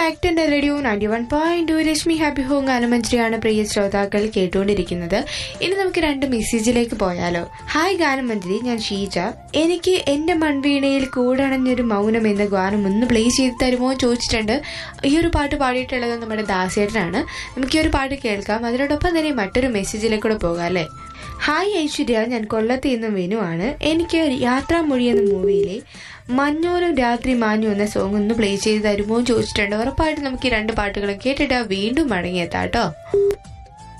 back to എൻ്റെ radio ninety one point two Rashmi happy home ഗാനമഞ്ജരിയാണ് പ്രിയ ശ്രോതാക്കൾ കേട്ടുകൊണ്ടിരിക്കുന്നത് ഇനി നമുക്ക് രണ്ട് മെസ്സേജിലേക്ക് പോയാലോ ഹായ് ഗാനമഞ്ജരി ഞാൻ ഷീജ എനിക്ക് എന്റെ മൺവീണയിൽ കൂടണഞ്ഞൊരു മൗനം എന്ന ഗാനം ഒന്ന് പ്ലേ ചെയ്ത് തരുമോ എന്ന് ചോദിച്ചിട്ടുണ്ട് ഈ ഒരു പാട്ട് പാടിയിട്ടുള്ളത് നമ്മുടെ ദാസേട്ടനാണ് നമുക്ക് ഈ ഒരു പാട്ട് കേൾക്കാം അതിനോടൊപ്പം തന്നെ മറ്റൊരു മെസ്സേജിലേക്കൂടെ പോകാം അല്ലേ ഹായ് ഐശ്വര്യ ഞാൻ കൊല്ലത്ത് നിന്ന് വിനുവാണ് എനിക്ക് യാത്രാമൊഴി എന്ന മൂവിയിലെ മഞ്ഞോരം രാത്രി മാഞ്ഞു എന്ന സോങ് ഒന്ന് പ്ലേ ചെയ്ത് തരുമോ എന്ന് ചോദിച്ചിട്ടുണ്ട് ഉറപ്പായിട്ട് നമുക്ക് ഈ രണ്ട് പാട്ടുകളും കേട്ടിട്ട് വീണ്ടും മടങ്ങിയെത്താം കേട്ടോ